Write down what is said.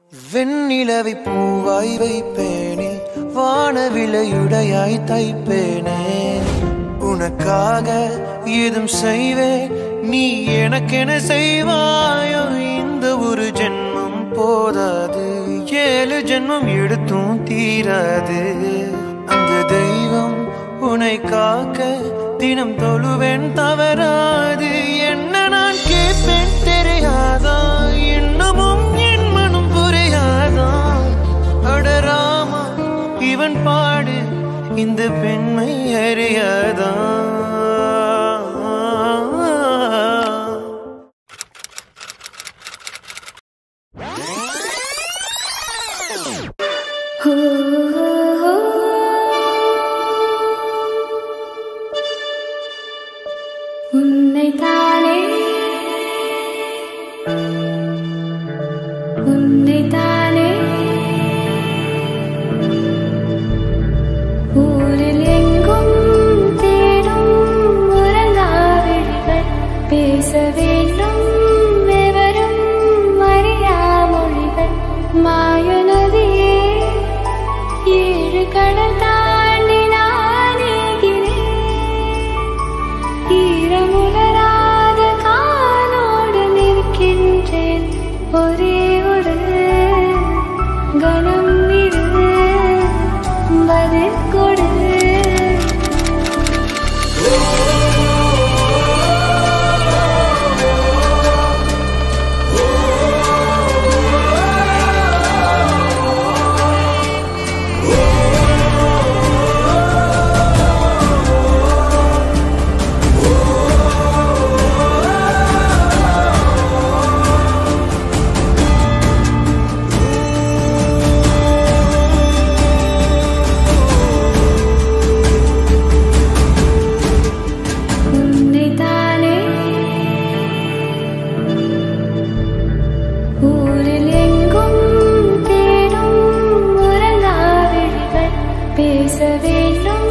வெண்ணிலவை பூவாய் வைப்பேனே வானவிலையுடையாய் தைப்பேனே உனக்காக ஏதும் செய்வேன் நீ எனக்கென செய்வாயோ இந்த ஒரு ஜென்மம் போதாது ஏழு ஜென்மம் எடுத்தும் தீராது அந்த தெய்வம் உன்னை காக்க தினம் தொழுவேன் தவறாது என்ன நான் கேட்பேன் தெரியாதா இன்னமும் என் மனம் புரியாதா அடராமா இவன் பாடு இந்த பெண்மை அறியாதா உன்னைத்தானே உன்னைத்தானே ஊரில் எங்கும் தேடும் உறங்காவிழிகள் பேச வேண்டும் எவரும் அறியா மொழிகள் மாய நதியே ஏழு கடல் தாண்டி நான் ஏகிறேன் ஈரமுலராத காலோடு நிற்கின்றேன் ஒரே ஒரு கணம் இரு பதில் கொடு உன்னைத்தானே ஊரில் எங்கும் தேடும் உறங்காவிழிகள் பேச வேண்டும்